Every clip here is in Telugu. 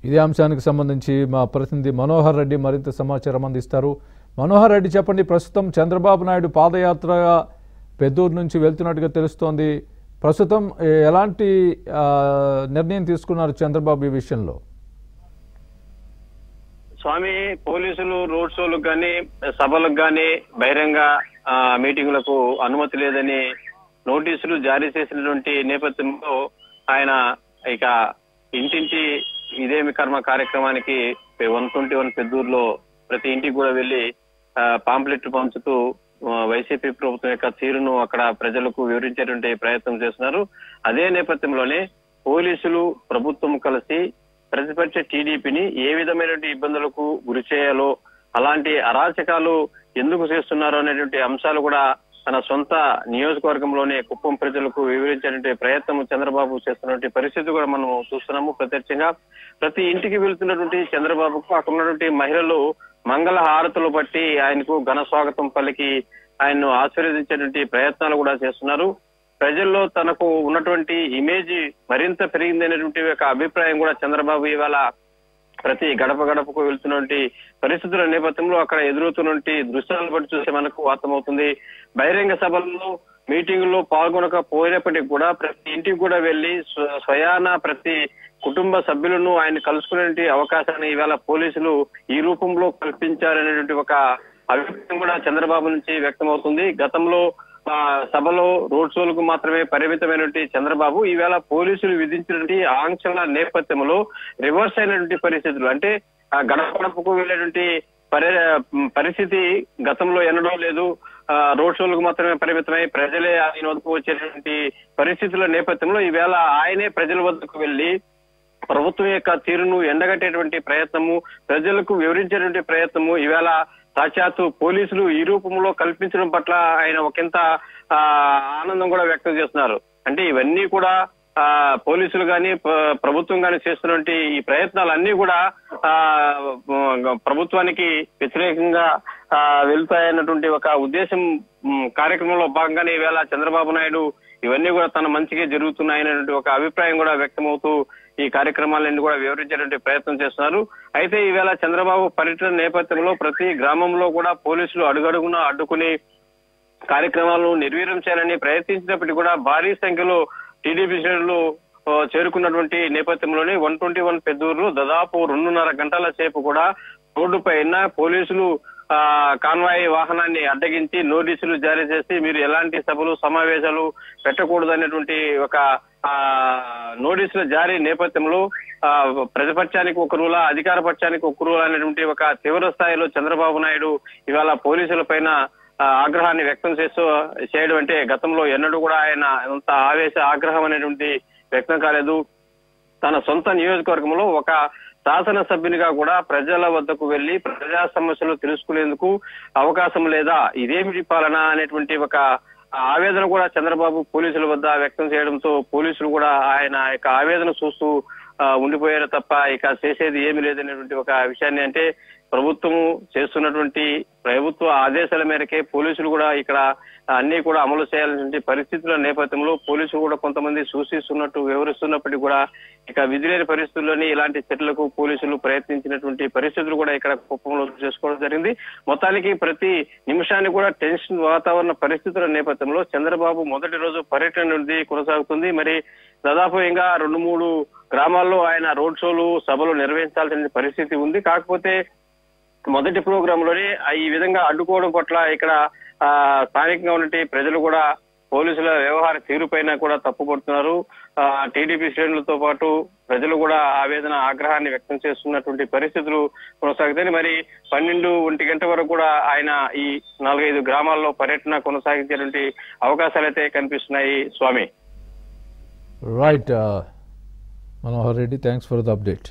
ఇదే అంశానికి సంబంధించి మా ప్రతినిధి మనోహర్ రెడ్డి మరింత సమాచారం అందిస్తారు మనోహర్ రెడ్డి చెప్పండి ప్రస్తుతం చంద్రబాబు నాయుడు పాదయాత్రగా పెద్దూరు నుంచి వెళ్తున్నట్టుగా తెలుస్తోంది ప్రస్తుతం ఏ- ఎలాంటి ఆ, నిర్ణయం తీసుకున్నారు చంద్రబాబు ఈ విషయంలో స్వామి పోలీసులు రోడ్ షోలకు కానీ సభలకు కానీ బహిరంగ ఆ, మీటింగులకు అనుమతి లేదని నోటీసులు జారీ చేసినటువంటి నేపథ్యంలో ఆయన ఇక ఇంటింటి ఇదేమి కర్మ కార్యక్రమానికి వన్ ట్వంటీ వన్ పెద్దూరులో ప్రతి ఇంటికి కూడా వెళ్లి పాంప్లెట్ పంచుతూ ఆ, వైసీపీ ప్రభుత్వం యొక్క తీరును అక్కడ ప్రజలకు వివరించేటువంటి ప్రయత్నం చేస్తున్నారు అదే నేపథ్యంలోనే పోలీసులు ప్రభుత్వం కలిసి ప్రతిపక్ష టీడీపీని ఏ విధమైనటువంటి ఇబ్బందులకు గురి చేయాలో అలాంటి అరాచకాలు ఎందుకు చేస్తున్నారో అనేటువంటి అంశాలు కూడా తన సొంత నియోజకవర్గంలోనే కుప్పం ప్రజలకు వివరించేటువంటి ప్రయత్నం చంద్రబాబు చేస్తున్నటువంటి పరిస్థితి కూడా మనం చూస్తున్నాము ప్రత్యక్షంగా ప్రతి ఇంటికి వెళ్తున్నటువంటి చంద్రబాబుకు అక్కడ ఉన్నటువంటి మహిళలు మంగళ హారతులు బట్టి ఆయనకు ఘన స్వాగతం పలికి ఆయన్ను ఆశీర్వదించేటువంటి ప్రయత్నాలు కూడా చేస్తున్నారు ప్రజల్లో తనకు ఉన్నటువంటి ఇమేజ్ మరింత పెరిగిందనేటువంటి ఒక అభిప్రాయం కూడా చంద్రబాబు ఇవాళ ప్రతి గడప గడపకు వెళ్తున్నటువంటి పరిస్థితుల నేపథ్యంలో అక్కడ ఎదురవుతున్నటువంటి దృశ్యాలను బట్టి చూస్తే మనకు అర్థమవుతుంది బహిరంగ సభల్లో మీటింగుల్లో పాల్గొనకపోయినప్పటికీ కూడా ప్రతి ఇంటికి కూడా వెళ్లి స్వ- స్వయాన ప్రతి కుటుంబ సభ్యులను ఆయన కలుసుకునే అవకాశాన్ని ఇవాళ పోలీసులు ఈ రూపంలో కల్పించారనేటువంటి ఒక అభిప్రాయం కూడా చంద్రబాబు నుంచి వ్యక్తమవుతుంది గతంలో ఆ, సభలో రోడ్ షోలకు మాత్రమే పరిమితమైనటువంటి చంద్రబాబు ఈవేళ పోలీసులు విధించినటువంటి ఆంక్షల నేపథ్యంలో రివర్స్ అయినటువంటి పరిస్థితులు అంటే ఆ గడప గడపకు వెళ్ళేటువంటి పరి పరిస్థితి గతంలో ఎన్నడూ లేదు ఆ, రోడ్ షోలకు మాత్రమే పరిమితమై ప్రజలే ఆయన వద్దకు వచ్చేటువంటి పరిస్థితుల నేపథ్యంలో ఈవేళ ఆయనే ప్రజల వద్దకు వెళ్లి ప్రభుత్వం యొక్క తీరును ఎండగట్టేటువంటి ప్రయత్నము ప్రజలకు వివరించేటువంటి ప్రయత్నము ఈవేళ సాక్షాత్తు పోలీసులు ఈ రూపంలో కల్పించడం పట్ల ఆయన ఒకంత ఆ, ఆనందం కూడా వ్యక్తం చేస్తున్నారు అంటే ఇవన్నీ కూడా ఆ పోలీసులు కానీ ప్రభుత్వం కానీ చేస్తున్నటువంటి ఈ ప్రయత్నాలన్నీ కూడా ఆ ప్రభుత్వానికి వ్యతిరేకంగా ఆ, వెళ్తాయన్నటువంటి ఒక ఉద్దేశం ఉమ్, కార్యక్రమంలో భాగంగానే ఈవేళ చంద్రబాబు నాయుడు ఇవన్నీ కూడా తన మంచిగా జరుగుతున్నాయనేటువంటి ఒక అభిప్రాయం కూడా వ్యక్తమవుతూ ఈ కార్యక్రమాలన్నీ కూడా వివరించేటువంటి ప్రయత్నం చేస్తున్నారు అయితే ఈవేళ చంద్రబాబు పర్యటన నేపథ్యంలో ప్రతి గ్రామంలో కూడా పోలీసులు అడుగడుగున అడ్డుకుని కార్యక్రమాలను నిర్వీర్యం చేయాలని ప్రయత్నించినప్పటికీ కూడా భారీ సంఖ్యలో టీడీపీ శ్రేణులు ఆ, చేరుకున్నటువంటి నేపథ్యంలోనే వన్ ట్వంటీ వన్ పెద్దూరులో దాదాపు రెండున్నర గంటల సేపు కూడా రోడ్డు పైన పోలీసులు ఆ కాన్వాయ్ వాహనాన్ని అడ్డగించి నోటీసులు జారీ చేసి మీరు ఎలాంటి సభలు సమావేశాలు పెట్టకూడదు అనేటువంటి ఒక ఆ నోటీసుల జారీ నేపథ్యంలో ఆ ప్రతిపక్షానికి ఒక రూల అధికార పక్షానికి ఒక రూల అనేటువంటి ఒక తీవ్ర స్థాయిలో చంద్రబాబు నాయుడు ఇవాళ పోలీసుల పైన ఆ, ఆగ్రహాన్ని వ్యక్తం చేస్తూ చేయడం అంటే గతంలో ఎన్నడూ కూడా ఆయన అంత ఆవేశ ఆగ్రహం అనేటువంటి వ్యక్తం కాలేదు తన సొంత నియోజకవర్గంలో ఒక శాసనసభ్యునిగా కూడా ప్రజల వద్దకు వెళ్లి ప్రజా సమస్యలు తెలుసుకునేందుకు అవకాశం లేదా ఇదేమిటి పాలన అనేటువంటి ఒక ఆవేదన కూడా చంద్రబాబు పోలీసుల వద్ద వ్యక్తం చేయడంతో పోలీసులు కూడా ఆయన యొక్క ఆవేదన చూస్తూ ఆ, ఉండిపోయారు తప్ప ఇక చేసేది ఏమీ లేదనేటువంటి ఒక విషయాన్ని అంటే ప్రభుత్వము చేస్తున్నటువంటి ప్రభుత్వ ఆదేశాల మేరకే పోలీసులు కూడా ఇక్కడ అన్ని కూడా అమలు చేయాల్సిన పరిస్థితుల నేపథ్యంలో పోలీసులు కూడా కొంతమంది సూచిస్తున్నట్టు వివరిస్తున్నప్పటికీ కూడా ఇక విధి లేని పరిస్థితుల్లోని ఇలాంటి చర్యలకు పోలీసులు ప్రయత్నించినటువంటి పరిస్థితులు కూడా ఇక్కడ కుప్పంలో చేసుకోవడం జరిగింది మొత్తానికి ప్రతి నిమిషాన్ని కూడా టెన్షన్ వాతావరణ పరిస్థితుల నేపథ్యంలో చంద్రబాబు మొదటి రోజు పర్యటన నుండి కొనసాగుతుంది మరి దాదాపు ఇంకా రెండు మూడు గ్రామాల్లో ఆయన రోడ్ షోలు సభలు నిర్వహించాల్సిన పరిస్థితి ఉంది కాకపోతే మొదటి ప్రోగ్రామ్ లోనే ఆ ఈ విధంగా అడ్డుకోవడం పట్ల ఇక్కడ ఆ స్థానికంగా ఉన్నటువంటి ప్రజలు కూడా పోలీసుల వ్యవహార తీరుపైన కూడా తప్పుపడుతున్నారు ఆ టీడీపీ శ్రేణులతో పాటు ప్రజలు కూడా ఆవేదన ఆగ్రహాన్ని వ్యక్తం చేస్తున్నటువంటి పరిస్థితులు కొనసాగుతాయి మరి పన్నెండు ఒంటి గంట వరకు కూడా ఆయన ఈ నాలుగైదు గ్రామాల్లో పర్యటన కొనసాగించేటువంటి అవకాశాలు అయితే కనిపిస్తున్నాయి Swami right Manohar Reddy thanks for the update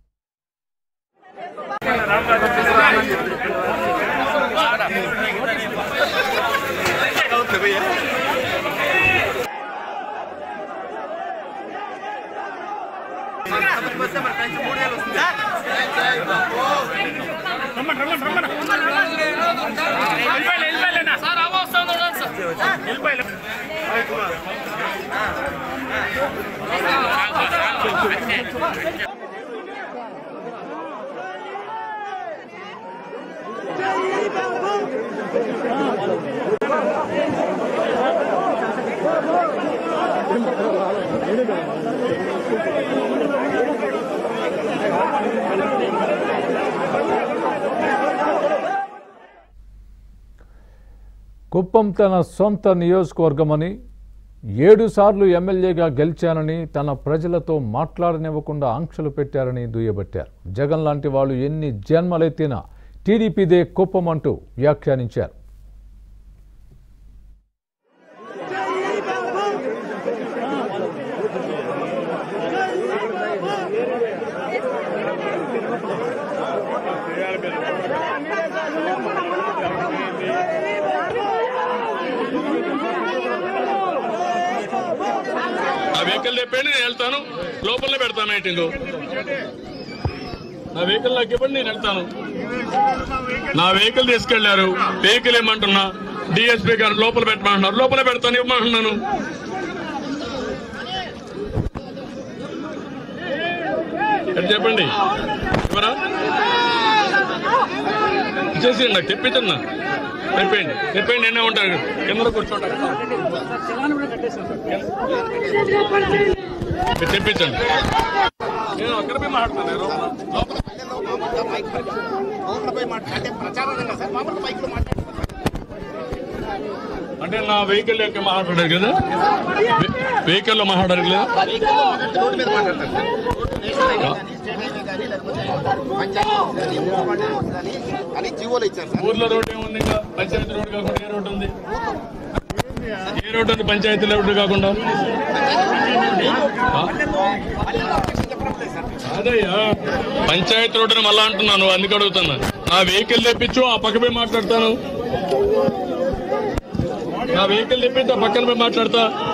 sir అవస్థ సార్ కుప్పం తన సొంత నియోజకవర్గమని ఏడు సార్లు ఎమ్మెల్యేగా గెలిచానని తన ప్రజలతో మాట్లాడనివ్వకుండా ఆంక్షలు పెట్టారని దుయ్యబట్టారు జగన్ లాంటి వాళ్ళు ఎన్ని జన్మలెత్తినా టీడీపీదే కుప్పం అంటూ వ్యాఖ్యానించారు నా వెహికల్ చెప్పండి నేను వెళ్తాను లోపలనే పెడతాను మీటింగ్ నా వెహికల్ నాకు ఇవ్వండి నేను వెళ్తాను నా వెహికల్ తీసుకెళ్లారు వెహికల్ ఏమంటున్నా డిఎస్పీ గారు లోపల పెట్టమంటున్నారు లోపల పెడతాను ఇవ్వమంటున్నాను ఎక్కడ చెప్పండి ఎవరా ఇచ్చేసేయండి నాకు తెప్పించండి నాకు తెప్పండి తెప్పండి ఎన్నే ఉంటారు కింద కూర్చోండి మీరు తెప్పించండి నేను అక్కడ పోయి మాట్లాడతాను లోపల అంటే నా వెహికల్ యొక్క మాట్లాడారు కదా వెహికల్ లో మాట్లాడారు కదా అని జీవోలు ఇచ్చారు సార్ ఊర్లో రోడ్డు ఏముంది ఇంకా పంచాయతీ రోడ్డు కాకుండా ఏ రోడ్డు ఉంది ఏ రోడ్డు ఉంది పంచాయతీ రోడ్డు కాకుండా ఆ? అదయ్యా పంచాయతీ రోడ్డుని మళ్ళా అంటున్నాను అందుకు అడుగుతున్నా నా వెహికల్ తెప్పించు ఆ పక్క పోయి మాట్లాడతాను నా వెహికల్ తెప్పించి ఆ పక్కన పోయి మాట్లాడతా